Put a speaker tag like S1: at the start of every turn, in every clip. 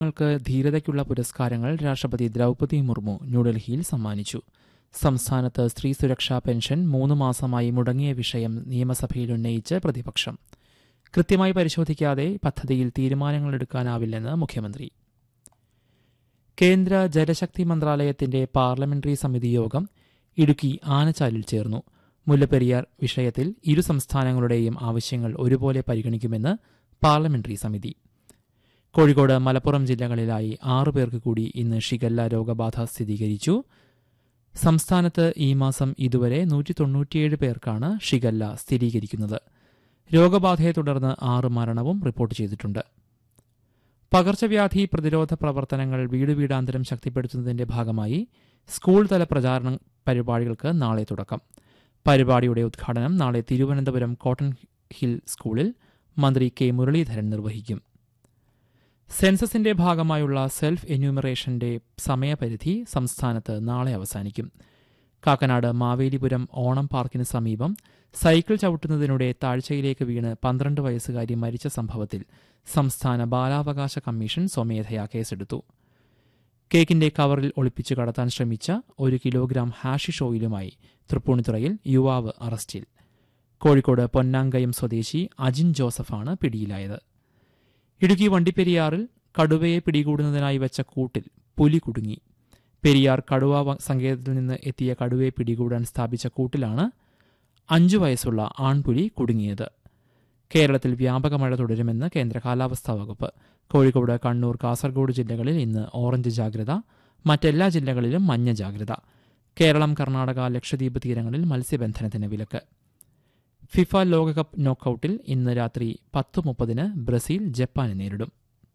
S1: ങ്ങൾക്ക് ധീരതയ്ക്കുള്ള പുരസ്കാരങ്ങൾ രാഷ്ട്രപതി ദ്രൗപദി മുർമു ന്യൂഡൽഹിയിൽ സമ്മാനിച്ചു സംസ്ഥാനത്ത് സ്ത്രീ സുരക്ഷാ പെൻഷൻ മൂന്ന് മാസമായി മുടങ്ങിയ വിഷയം നിയമസഭയിൽ ഉന്നയിച്ച് പ്രതിപക്ഷം കൃത്യമായി പരിശോധിക്കാതെ പദ്ധതിയിൽ തീരുമാനങ്ങളെടുക്കാനാവില്ലെന്ന് മുഖ്യമന്ത്രി കേന്ദ്ര ജലശക്തി മന്ത്രാലയത്തിന്റെ പാർലമെന്ററി സമിതി യോഗം ഇടുക്കി ആനച്ചാലിൽ ചേർന്നു മുല്ലപ്പെരിയാർ വിഷയത്തിൽ ഇരു സംസ്ഥാനങ്ങളുടെയും ആവശ്യങ്ങൾ ഒരുപോലെ പരിഗണിക്കുമെന്ന് പാർലമെന്ററി സമിതി കോഴിക്കോട് മലപ്പുറം ജില്ലകളിലായി ആറു പേർക്ക് കൂടി ഇന്ന് ഷിഗല്ല രോഗബാധ സ്ഥിരീകരിച്ചു സംസ്ഥാനത്ത് ഈ മാസം ഇതുവരെ നൂറ്റി തൊണ്ണൂറ്റിയേഴ് പേർക്കാണ് ഷിഗല്ല സ്ഥിരീകരിക്കുന്നത് രോഗബാധയെ തുടർന്ന് ആറ് മരണവും റിപ്പോർട്ട് ചെയ്തിട്ടുണ്ട് പകർച്ചവ്യാധി പ്രതിരോധ പ്രവർത്തനങ്ങൾ വീട് വീടാന്തരം ശക്തിപ്പെടുത്തുന്നതിന്റെ ഭാഗമായി സ്കൂൾ തല പ്രചാരണ പരിപാടികൾക്ക് നാളെ തുടക്കം പരിപാടിയുടെ ഉദ്ഘാടനം നാളെ തിരുവനന്തപുരം കോട്ടൺ ഹിൽ സ്കൂളിൽ മന്ത്രി കെ മുരളീധരൻ നിർവഹിക്കും സെൻസസിന്റെ ഭാഗമായുള്ള സെൽഫ് എന്യൂമറേഷന്റെ സമയപരിധി സംസ്ഥാനത്ത് നാളെ അവസാനിക്കും കാക്കനാട് മാവേലിപുരം ഓണം പാർക്കിന് സമീപം സൈക്കിൾ ചവിട്ടുന്നതിനിടെ താഴ്ചയിലേക്ക് വീണ് പന്ത്രണ്ട് വയസ്സുകാരി മരിച്ച സംഭവത്തിൽ സംസ്ഥാന ബാലാവകാശ കമ്മീഷൻ സ്വമേധയാ കേസെടുത്തു കേക്കിന്റെ കവറിൽ ഒളിപ്പിച്ചു കടത്താൻ ശ്രമിച്ച ഒരു കിലോഗ്രാം ഹാഷിഷ് ഓയിലുമായി തൃപ്പൂണിത്തുറയിൽ യുവാവ് അറസ്റ്റിൽ കോഴിക്കോട് പൊന്നാങ്കയം സ്വദേശി അജിൻ ജോസഫാണ് പിടിയിലായത് ഇടുക്കി വണ്ടിപ്പെരിയാറിൽ കടുവയെ പിടികൂടുന്നതിനായി വെച്ച കൂട്ടിൽ പുലി കുടുങ്ങി പെരിയാർ കടുവ വ- സങ്കേതത്തിൽ നിന്ന് എത്തിയ കടുവയെ പിടികൂടാൻ സ്ഥാപിച്ച കൂട്ടിലാണ് അഞ്ചു വയസ്സുള്ള ആൺപുലി കുടുങ്ങിയത് കേരളത്തിൽ വ്യാപക മഴ തുടരുമെന്ന് കേന്ദ്ര കാലാവസ്ഥാ വകുപ്പ് കോഴിക്കോട് കണ്ണൂർ കാസർഗോഡ് ജില്ലകളിൽ ഇന്ന് ഓറഞ്ച് ജാഗ്രത മറ്റെല്ലാ ജില്ലകളിലും മഞ്ഞ ജാഗ്രത കേരളം കർണാടക ലക്ഷദ്വീപ് തീരങ്ങളിൽ മത്സ്യബന്ധനത്തിന് വിലക്ക് ഫിഫ ലോകകപ്പ് നോക്കൌട്ടിൽ ഇന്ന് രാത്രി പത്ത് മുപ്പതിന് ബ്രസീൽ ജപ്പാനെ നേരിടും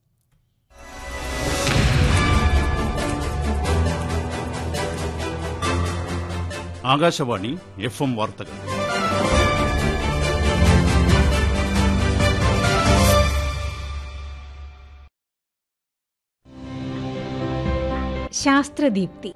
S2: ആകാശവാണി എഫ് എം വാർത്തകൾ
S3: ശാസ്ത്രദീപ്തി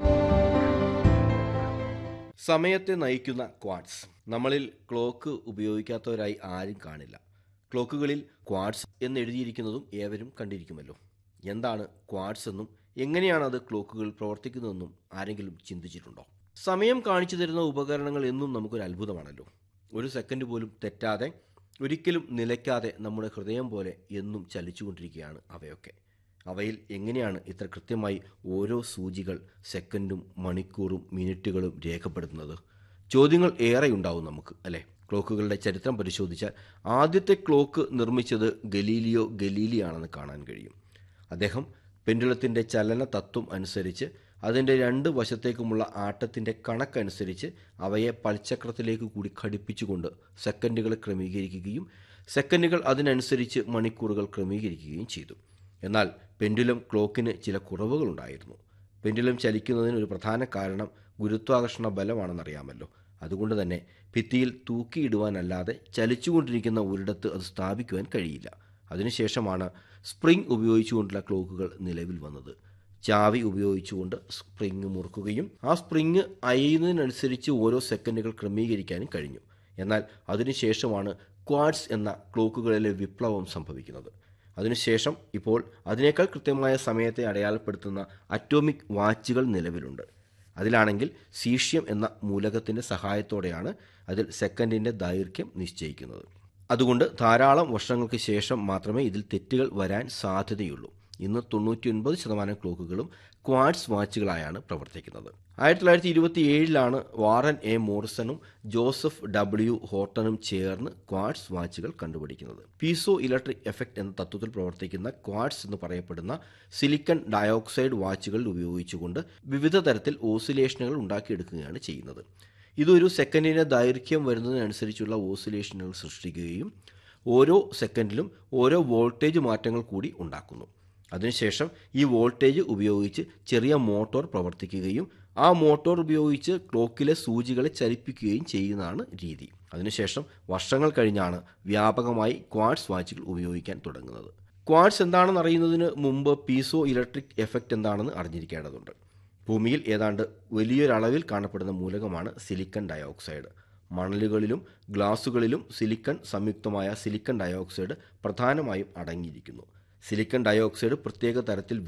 S4: സമയത്തെ നയിക്കുന്ന ക്വാഡ്സ് നമ്മളിൽ ക്ലോക്ക് ഉപയോഗിക്കാത്തവരായി ആരും കാണില്ല ക്ലോക്കുകളിൽ ക്വാഡ്സ് എന്ന് എഴുതിയിരിക്കുന്നതും ഏവരും കണ്ടിരിക്കുമല്ലോ എന്താണ് ക്വാഡ്സ് എന്നും എങ്ങനെയാണ് അത് ക്ലോക്കുകൾ പ്രവർത്തിക്കുന്നതെന്നും ആരെങ്കിലും ചിന്തിച്ചിട്ടുണ്ടോ സമയം കാണിച്ചു തരുന്ന ഉപകരണങ്ങൾ എന്നും നമുക്കൊരു അത്ഭുതമാണല്ലോ ഒരു സെക്കൻഡ് പോലും തെറ്റാതെ ഒരിക്കലും നിലയ്ക്കാതെ നമ്മുടെ ഹൃദയം പോലെ എന്നും ചലിച്ചുകൊണ്ടിരിക്കുകയാണ് അവയൊക്കെ അവയിൽ എങ്ങനെയാണ് ഇത്ര കൃത്യമായി ഓരോ സൂചികൾ സെക്കൻഡും മണിക്കൂറും മിനിറ്റുകളും രേഖപ്പെടുത്തുന്നത് ചോദ്യങ്ങൾ ഏറെയുണ്ടാവും നമുക്ക് അല്ലേ ക്ലോക്കുകളുടെ ചരിത്രം പരിശോധിച്ചാൽ ആദ്യത്തെ ക്ലോക്ക് നിർമ്മിച്ചത് ഗലീലിയോ ഗലീലിയാണെന്ന് കാണാൻ കഴിയും അദ്ദേഹം പെൻഡുലത്തിൻ്റെ ചലന തത്വം അനുസരിച്ച് അതിൻ്റെ രണ്ട് വശത്തേക്കുമുള്ള ആട്ടത്തിൻ്റെ കണക്കനുസരിച്ച് അവയെ പൽചക്രത്തിലേക്ക് കൂടി ഘടിപ്പിച്ചുകൊണ്ട് സെക്കൻഡുകൾ ക്രമീകരിക്കുകയും സെക്കൻഡുകൾ അതിനനുസരിച്ച് മണിക്കൂറുകൾ ക്രമീകരിക്കുകയും ചെയ്തു എന്നാൽ പെൻഡുലം ക്ലോക്കിന് ചില കുറവുകളുണ്ടായിരുന്നു പെൻഡുലം ചലിക്കുന്നതിന് ഒരു പ്രധാന കാരണം ഗുരുത്വാകർഷണ ബലമാണെന്നറിയാമല്ലോ അതുകൊണ്ട് തന്നെ ഭിത്തിയിൽ തൂക്കിയിടുവാനല്ലാതെ ചലിച്ചുകൊണ്ടിരിക്കുന്ന ഒരിടത്ത് അത് സ്ഥാപിക്കുവാൻ കഴിയില്ല അതിനുശേഷമാണ് സ്പ്രിംഗ് ഉപയോഗിച്ചുകൊണ്ടുള്ള ക്ലോക്കുകൾ നിലവിൽ വന്നത് ചാവി ഉപയോഗിച്ചുകൊണ്ട് സ്പ്രിംഗ് മുറുക്കുകയും ആ സ്പ്രിംഗ് അയയുന്നതിനനുസരിച്ച് ഓരോ സെക്കൻഡുകൾ ക്രമീകരിക്കാനും കഴിഞ്ഞു എന്നാൽ അതിനുശേഷമാണ് ക്വാഡ്സ് എന്ന ക്ലോക്കുകളിലെ വിപ്ലവം സംഭവിക്കുന്നത് അതിനുശേഷം ഇപ്പോൾ അതിനേക്കാൾ കൃത്യമായ സമയത്തെ അടയാളപ്പെടുത്തുന്ന അറ്റോമിക് വാച്ചുകൾ നിലവിലുണ്ട് അതിലാണെങ്കിൽ സീഷ്യം എന്ന മൂലകത്തിൻ്റെ സഹായത്തോടെയാണ് അതിൽ സെക്കൻഡിൻ്റെ ദൈർഘ്യം നിശ്ചയിക്കുന്നത് അതുകൊണ്ട് ധാരാളം വർഷങ്ങൾക്ക് ശേഷം മാത്രമേ ഇതിൽ തെറ്റുകൾ വരാൻ സാധ്യതയുള്ളൂ ഇന്ന് തൊണ്ണൂറ്റിയൊൻപത് ശതമാനം ക്ലോക്കുകളും ക്വാഡ്സ് വാച്ചുകളായാണ് പ്രവർത്തിക്കുന്നത് ആയിരത്തി തൊള്ളായിരത്തി ഇരുപത്തി ഏഴിലാണ് വാറൻ എ മോറിസണും ജോസഫ് ഡബ്ല്യു ഹോട്ടണും ചേർന്ന് ക്വാഡ്സ് വാച്ചുകൾ കണ്ടുപിടിക്കുന്നത് പീസോ ഇലക്ട്രിക് എഫക്റ്റ് എന്ന തത്വത്തിൽ പ്രവർത്തിക്കുന്ന ക്വാഡ്സ് എന്ന് പറയപ്പെടുന്ന സിലിക്കൺ ഡയോക്സൈഡ് വാച്ചുകൾ ഉപയോഗിച്ചുകൊണ്ട് വിവിധ തരത്തിൽ ഓസിലേഷനുകൾ ഉണ്ടാക്കിയെടുക്കുകയാണ് ചെയ്യുന്നത് ഇതൊരു സെക്കൻഡിന് ദൈർഘ്യം വരുന്നതിനനുസരിച്ചുള്ള ഓസിലേഷനുകൾ സൃഷ്ടിക്കുകയും ഓരോ സെക്കൻഡിലും ഓരോ വോൾട്ടേജ് മാറ്റങ്ങൾ കൂടി ഉണ്ടാക്കുന്നു അതിനുശേഷം ഈ വോൾട്ടേജ് ഉപയോഗിച്ച് ചെറിയ മോട്ടോർ പ്രവർത്തിക്കുകയും ആ മോട്ടോർ ഉപയോഗിച്ച് ക്ലോക്കിലെ സൂചികളെ ചലിപ്പിക്കുകയും ചെയ്യുന്നതാണ് രീതി അതിനുശേഷം വർഷങ്ങൾ കഴിഞ്ഞാണ് വ്യാപകമായി ക്വാഡ്സ് വാച്ചുകൾ ഉപയോഗിക്കാൻ തുടങ്ങുന്നത് ക്വാഡ്സ് എന്താണെന്ന് അറിയുന്നതിന് മുമ്പ് പീസോ ഇലക്ട്രിക് എഫക്റ്റ് എന്താണെന്ന് അറിഞ്ഞിരിക്കേണ്ടതുണ്ട് ഭൂമിയിൽ ഏതാണ്ട് വലിയൊരളവിൽ കാണപ്പെടുന്ന മൂലകമാണ് സിലിക്കൺ ഡയോക്സൈഡ് മണലുകളിലും ഗ്ലാസുകളിലും സിലിക്കൺ സംയുക്തമായ സിലിക്കൺ ഡയോക്സൈഡ് പ്രധാനമായും അടങ്ങിയിരിക്കുന്നു സിലിക്കൺ ഡയോക്സൈഡ് പ്രത്യേക തരത്തിൽ